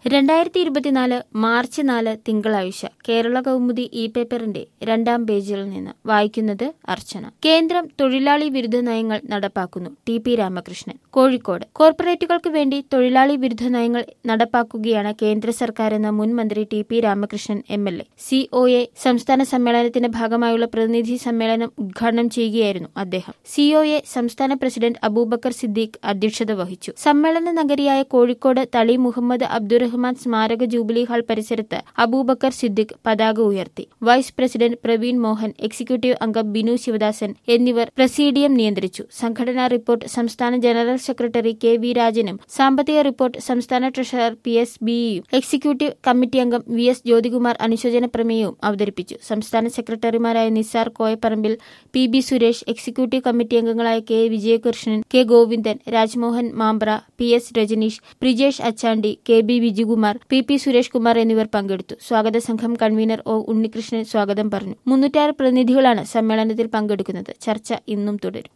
രണ്ടായിരത്തി ഇരുപത്തിനാല് മാർച്ച് നാല് തിങ്കളാഴ്ച കേരള കൗമുദി ഇ പേപ്പറിന്റെ രണ്ടാം പേജിൽ നിന്ന് വായിക്കുന്നത് അർച്ചന കേന്ദ്രം തൊഴിലാളി വിരുദ്ധ നയങ്ങൾ നടപ്പാക്കുന്നു ടി പി രാമകൃഷ്ണൻ കോഴിക്കോട് കോർപ്പറേറ്റുകൾക്ക് വേണ്ടി തൊഴിലാളി വിരുദ്ധ നയങ്ങൾ നടപ്പാക്കുകയാണ് കേന്ദ്ര സർക്കാരെന്ന മുൻ മന്ത്രി T P Ramakrishnan M L A C O A സംസ്ഥാന സമ്മേളനത്തിന്റെ ഭാഗമായുള്ള പ്രതിനിധി സമ്മേളനം ഉദ്ഘാടനം ചെയ്യുകയായിരുന്നു അദ്ദേഹം സി ഒ എ സംസ്ഥാന പ്രസിഡന്റ് അബൂബക്കർ സിദ്ദീഖ് അധ്യക്ഷത വഹിച്ചു സമ്മേളന നഗരിയായ കോഴിക്കോട് തളി മുഹമ്മദ് അബ്ദുറഹ്മാൻ സ്മാരക ജൂബിലി ഹാൾ പരിസരത്ത് അബൂബക്കർ സിദ്ദിഖ് പതാക ഉയർത്തി vice president Praveen Mohan executive അംഗം ബിനു ശിവദാസൻ എന്നിവർ പ്രസീഡിയം നിയന്ത്രിച്ചു സംഘടനാ റിപ്പോർട്ട് സംസ്ഥാന ജനറൽ സെക്രട്ടറി കെ വി രാജനും സാമ്പത്തിക റിപ്പോർട്ട് സംസ്ഥാന ട്രഷറർ പി എസ് ബിയും എക്സിക്യൂട്ടീവ് കമ്മിറ്റി അംഗം വി എസ് ജ്യോതികുമാർ അനുശോചന പ്രമേയവും അവതരിപ്പിച്ചു സംസ്ഥാന സെക്രട്ടറിമാരായ Nisar Koyapparambil P B Suresh executive committee അംഗങ്ങളായ K Vijayakrishnan K Govindan Rajmohan Mambra P S Rajaneesh Brijesh Achandi K B Vijukumar P P Suresh Kumar എന്നിവർ പങ്കെടുത്തു സ്വാഗത സംഘം കൺവീനർ ഒ ഉണ്ണികൃഷ്ണൻ സ്വാഗതം പറഞ്ഞു മുന്നൂറ്റാറ് പ്രതിനിധികളാണ് സമ്മേളനത്തിൽ പങ്കെടുക്കുന്നത് ചർച്ച ഇന്നും തുടരും